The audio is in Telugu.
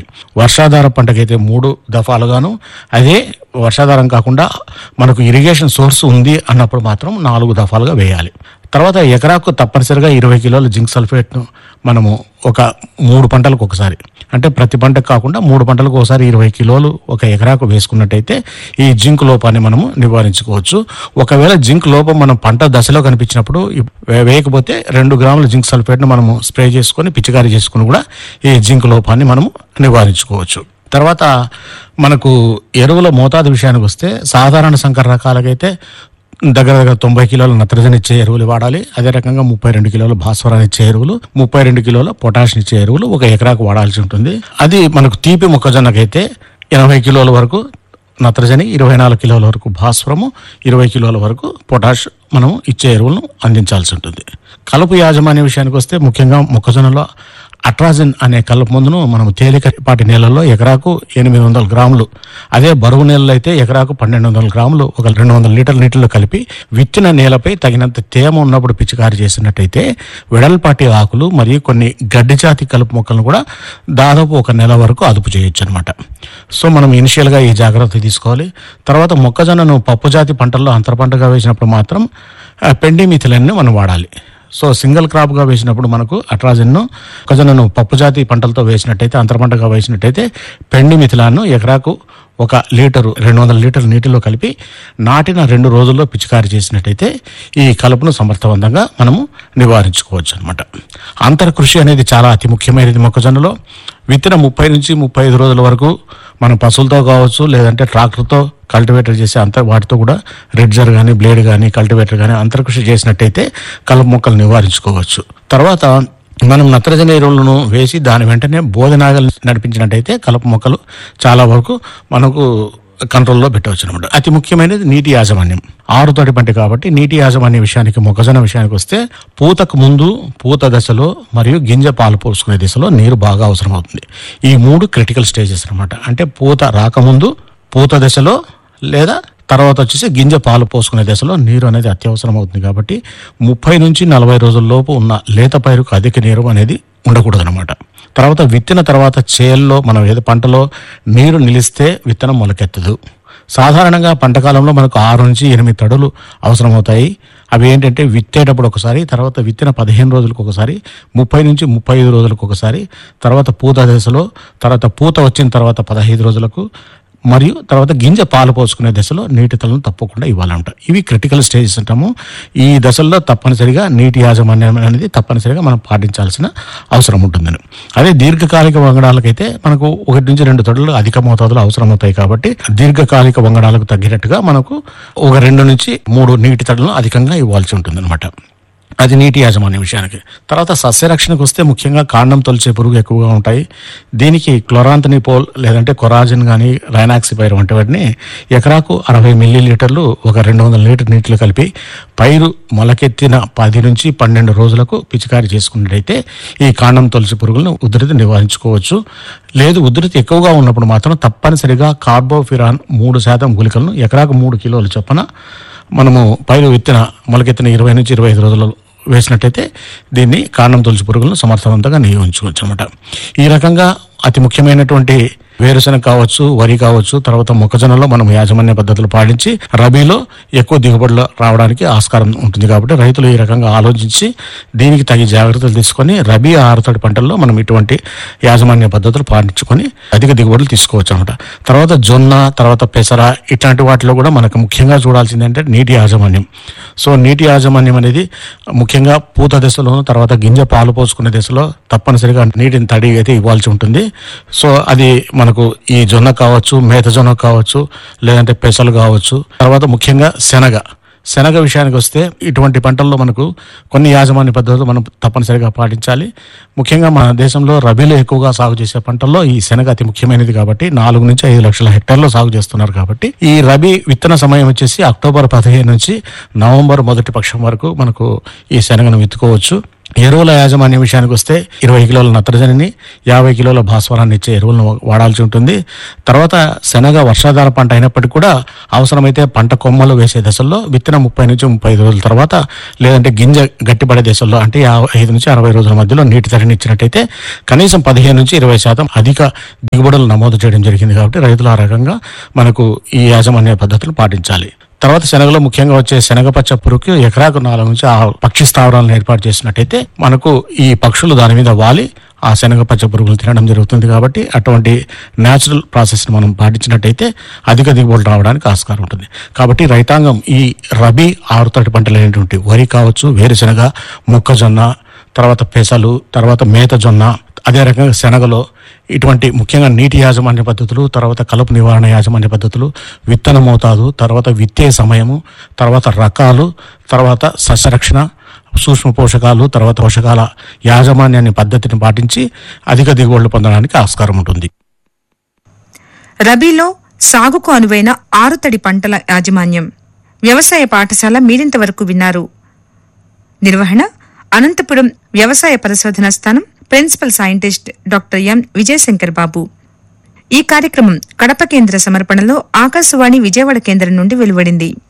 వర్షాధార పంటకైతే మూడు దఫాలుగాను అదే వర్షాధారం కాకుండా మనకు ఇరిగేషన్ సోర్స్ ఉంది అన్నప్పుడు మాత్రం నాలుగు దఫాలుగా వేయాలి తర్వాత ఎకరాకు తప్పనిసరిగా ఇరవై కిలోల జింక్ సల్ఫేట్ను మనము ఒక మూడు పంటలకు ఒకసారి అంటే ప్రతి పంటకు కాకుండా మూడు పంటలకు ఒకసారి ఇరవై కిలోలు ఒక ఎకరాకు వేసుకున్నట్టయితే ఈ జింక్ లోపాన్ని మనము నివారించుకోవచ్చు ఒకవేళ జింక్ లోపం మనం పంట దశలో కనిపించినప్పుడు ఇ- వే- వేయకపోతే రెండు గ్రాముల జింక్ సల్ఫేట్ను మనము స్ప్రే చేసుకొని పిచికారీ చేసుకుని కూడా ఈ జింక్ లోపాన్ని మనము నివారించుకోవచ్చు తర్వాత మనకు ఎరువుల మోతాదు విషయానికి వస్తే సాధారణ సంకర రకాలకైతే దగ్గర దగ్గర తొంభై కిలోల నత్రజని ఇచ్చే ఎరువులు వాడాలి అదే రకంగా ముప్పై రెండు కిలోల భాస్వరాన్ని ఇచ్చే ఎరువులు ముప్పై రెండు కిలోల పొటాషియం ఇచ్చే ఎరువులు ఒక ఎకరాకు వాడాల్సి ఉంటుంది అది మనకు తీపి మొక్కజొన్నకైతే ఎనభై కిలోల వరకు నత్రజని ఇరవై నాలుగు కిలోల వరకు భాస్వరము ఇరవై కిలోల వరకు పొటాష్ మనం ఇచ్చే ఎరువులను అందించాల్సి ఉంటుంది కలుపు యాజమాన్య విషయానికి వస్తే ముఖ్యంగా మొక్కజొన్నలో అట్రాజిన్ అనే కలుపు మందును మనం తేలికపాటి నేలల్లో ఎకరాకు ఎనిమిది వందల గ్రాములు అదే బరువు నేలలో అయితే ఎకరాకు పన్నెండు వందల గ్రాములు ఒక రెండు వందల లీటర్ల నీటిలో కలిపి విత్తిన నేలపై తగినంత తేమ ఉన్నప్పుడు పిచికారి చేసినట్టయితే వెడల్పాటి ఆకులు మరియు కొన్ని గడ్డి జాతి కలుపు మొక్కలను కూడా దాదాపు ఒక నెల వరకు అదుపు చేయొచ్చు అనమాట సో మనం ఇనిషియల్గా ఈ జాగ్రత్త తీసుకోవాలి తర్వాత మొక్కజొన్నను పప్పు జాతి పంటల్లో అంతర పంటగా వేసినప్పుడు మాత్రం పెండిమిథిలన్ని మనం వాడాలి సో సింగిల్ క్రాప్గా వేసినప్పుడు మనకు అట్రాజిన్ను మొక్కజొన్నను పప్పు జాతి పంటలతో వేసినట్టయితే అంతర పంటగా వేసినట్టయితే పెండి మిథిలాను ఎకరాకు ఒక లీటరు రెండు వందల లీటర్ల నీటిలో కలిపి నాటిన రెండు రోజుల్లో పిచికారి చేసినట్టయితే ఈ కలుపును సమర్థవంతంగా మనము నివారించుకోవచ్చు అనమాట అంతర కృషి అనేది చాలా అతి ముఖ్యమైనది మొక్కజొన్నలో విత్తిన ముప్పై నుంచి ముప్పై ఐదు రోజుల వరకు మనం పశువులతో కావచ్చు లేదంటే ట్రాక్టర్తో కల్టివేటర్ చేసే అంతర్ వాటితో కూడా రెడ్జర్ కానీ బ్లేడ్ కానీ కల్టివేటర్ కానీ అంతర్కృషి చేసినట్టయితే కలుపు మొక్కలు నివారించుకోవచ్చు తర్వాత మనం నత్రజని ఎరువులను వేసి దాని వెంటనే బోధనాగలు నడిపించినట్టయితే కలుపు మొక్కలు చాలా వరకు మనకు కంట్రోల్లో పెట్టవచ్చు అనమాట అతి ముఖ్యమైనది నీటి యాజమాన్యం ఆరు తోటి పంట కాబట్టి నీటి యాజమాన్య విషయానికి మొక్కజొన్న విషయానికి వస్తే పూతకు ముందు పూత దశలో మరియు గింజ పాలు పోసుకునే దశలో నీరు బాగా అవసరం అవుతుంది ఈ మూడు క్రిటికల్ స్టేజెస్ అన్నమాట అంటే పూత రాకముందు పూత దశలో లేదా తర్వాత వచ్చేసి గింజ పాలు పోసుకునే దశలో నీరు అనేది అత్యవసరం అవుతుంది కాబట్టి ముప్పై నుంచి నలభై రోజుల లోపు ఉన్న లేత పైరుకు అధిక నీరు అనేది ఉండకూడదు అనమాట తర్వాత విత్తిన తర్వాత చేల్లో మనం ఏదో పంటలో నీరు నిలిస్తే విత్తనం మొలకెత్తదు సాధారణంగా పంటకాలంలో మనకు ఆరు నుంచి ఎనిమిది తడులు అవసరమవుతాయి అవి ఏంటంటే విత్తేటప్పుడు ఒకసారి తర్వాత విత్తిన పదిహేను రోజులకు ఒకసారి ముప్పై నుంచి ముప్పై ఐదు రోజులకు ఒకసారి తర్వాత పూత దశలో తర్వాత పూత వచ్చిన తర్వాత పదహైదు రోజులకు మరియు తర్వాత గింజ పాలు పోసుకునే దశలో నీటి తలను తప్పకుండా ఇవ్వాలంట ఇవి క్రిటికల్ స్టేజెస్ అంటాము ఈ దశల్లో తప్పనిసరిగా నీటి యాజమాన్యం అనేది తప్పనిసరిగా మనం పాటించాల్సిన అవసరం ఉంటుందని అదే దీర్ఘకాలిక వంగడాలకైతే మనకు ఒకటి నుంచి రెండు తొడలు అధిక మోతాదులో అవసరం అవుతాయి కాబట్టి దీర్ఘకాలిక వంగడాలకు తగ్గినట్టుగా మనకు ఒక రెండు నుంచి మూడు నీటి తడులను అధికంగా ఇవ్వాల్సి ఉంటుంది అది నీటి యాజమాన్య విషయానికి తర్వాత సస్యరక్షణకు వస్తే ముఖ్యంగా కాండం తొలిచే పురుగు ఎక్కువగా ఉంటాయి దీనికి క్లోరాంతనిపోల్ లేదంటే కొరాజిన్ కానీ రైనాక్సిపైర్ వంటి వాటిని ఎకరాకు అరవై మిల్లీ లీటర్లు ఒక రెండు వందల లీటర్ నీటిలో కలిపి పైరు మొలకెత్తిన పది నుంచి పన్నెండు రోజులకు పిచికారి చేసుకున్నట్టయితే ఈ కాండం తొలిచి పురుగులను ఉధృతి నివారించుకోవచ్చు లేదు ఉధృతి ఎక్కువగా ఉన్నప్పుడు మాత్రం తప్పనిసరిగా కార్బోఫిరాన్ మూడు శాతం గుళికలను ఎకరాకు మూడు కిలోలు చొప్పున మనము పైరు విత్తిన మొలకెత్తిన ఇరవై నుంచి ఇరవై ఐదు రోజులు వేసినట్టయితే దీన్ని కాండం తొలిచి పురుగులను సమర్థవంతంగా నియోగించుకోవచ్చు అనమాట ఈ రకంగా అతి ముఖ్యమైనటువంటి వేరుశనగ కావచ్చు వరి కావచ్చు తర్వాత మొక్కజొన్నలో మనం యాజమాన్య పద్ధతులు పాటించి రబీలో ఎక్కువ దిగుబడులు రావడానికి ఆస్కారం ఉంటుంది కాబట్టి రైతులు ఈ రకంగా ఆలోచించి దీనికి తగిన జాగ్రత్తలు తీసుకొని రబీ ఆరుతడి పంటల్లో మనం ఇటువంటి యాజమాన్య పద్ధతులు పాటించుకొని అధిక దిగుబడులు తీసుకోవచ్చు అనమాట తర్వాత జొన్న తర్వాత పెసర ఇట్లాంటి వాటిలో కూడా మనకు ముఖ్యంగా చూడాల్సింది అంటే నీటి యాజమాన్యం సో నీటి యాజమాన్యం అనేది ముఖ్యంగా పూత దశలోను తర్వాత గింజ పాలు పోసుకునే దశలో తప్పనిసరిగా నీటిని తడి అయితే ఇవ్వాల్సి ఉంటుంది సో అది మనకు ఈ జొన్న కావచ్చు మేత జొన్న కావచ్చు లేదంటే పెసలు కావచ్చు తర్వాత ముఖ్యంగా శనగ శనగ విషయానికి వస్తే ఇటువంటి పంటల్లో మనకు కొన్ని యాజమాన్య పద్ధతులు మనం తప్పనిసరిగా పాటించాలి ముఖ్యంగా మన దేశంలో రబీలో ఎక్కువగా సాగు చేసే పంటల్లో ఈ శనగ అతి ముఖ్యమైనది కాబట్టి నాలుగు నుంచి ఐదు లక్షల హెక్టార్లో సాగు చేస్తున్నారు కాబట్టి ఈ రబీ విత్తన సమయం వచ్చేసి అక్టోబర్ పదిహేను నుంచి నవంబర్ మొదటి పక్షం వరకు మనకు ఈ శనగను విత్తుకోవచ్చు ఎరువుల యాజమాన్యం విషయానికి వస్తే ఇరవై కిలోల నత్రజనిని యాభై కిలోల భాస్వరాన్ని ఇచ్చే ఎరువులను వాడాల్సి ఉంటుంది తర్వాత శనగ వర్షాధార పంట అయినప్పటికీ కూడా అవసరమైతే పంట కొమ్మలు వేసే దశల్లో విత్తనం ముప్పై నుంచి ముప్పై ఐదు రోజుల తర్వాత లేదంటే గింజ గట్టిపడే దశల్లో అంటే యాభై ఐదు నుంచి అరవై రోజుల మధ్యలో నీటి తడిని ఇచ్చినట్టయితే కనీసం పదిహేను నుంచి ఇరవై శాతం అధిక దిగుబడులు నమోదు చేయడం జరిగింది కాబట్టి రైతులు ఆ రకంగా మనకు ఈ యాజమాన్య పద్ధతులు పాటించాలి తర్వాత శనగలో ముఖ్యంగా వచ్చే శనగపచ్చ పురుగుకి ఎకరాకు నాలుగు నుంచి ఆ పక్షి స్థావరాలను ఏర్పాటు చేసినట్టయితే మనకు ఈ పక్షులు దాని మీద వాలి ఆ శనగ పచ్చ పురుగులు తినడం జరుగుతుంది కాబట్టి అటువంటి న్యాచురల్ ప్రాసెస్ని మనం పాటించినట్టయితే అధిక దిగుబడులు రావడానికి ఆస్కారం ఉంటుంది కాబట్టి రైతాంగం ఈ రబీ ఆరుతడి పంటలైనటువంటి వరి కావచ్చు వేరుశెనగ మొక్కజొన్న తర్వాత పెసలు తర్వాత మేత జొన్న అదే రకంగా శనగలో ఇటువంటి ముఖ్యంగా నీటి యాజమాన్య పద్ధతులు తర్వాత కలుపు నివారణ యాజమాన్య పద్ధతులు విత్తన మోతాదు తర్వాత విత్తే సమయము తర్వాత రకాలు తర్వాత సస్యరక్షణ సూక్ష్మ పోషకాలు తర్వాత పోషకాల యాజమాన్యాన్ని పద్ధతిని పాటించి అధిక దిగుబడులు పొందడానికి ఆస్కారం ఉంటుంది రబీలో సాగుకు అనువైన ఆరుతడి పంటల యాజమాన్యం వ్యవసాయ పాఠశాల మీరింతవరకు విన్నారు నిర్వహణ అనంతపురం వ్యవసాయ పరిశోధన స్థానం principal scientist doctor M Vijayashankar Babu ఈ కార్యక్రమం కడప కేంద్ర సమర్పణలో ఆకాశవాణి విజయవాడ కేంద్రం నుండి వెలువడింది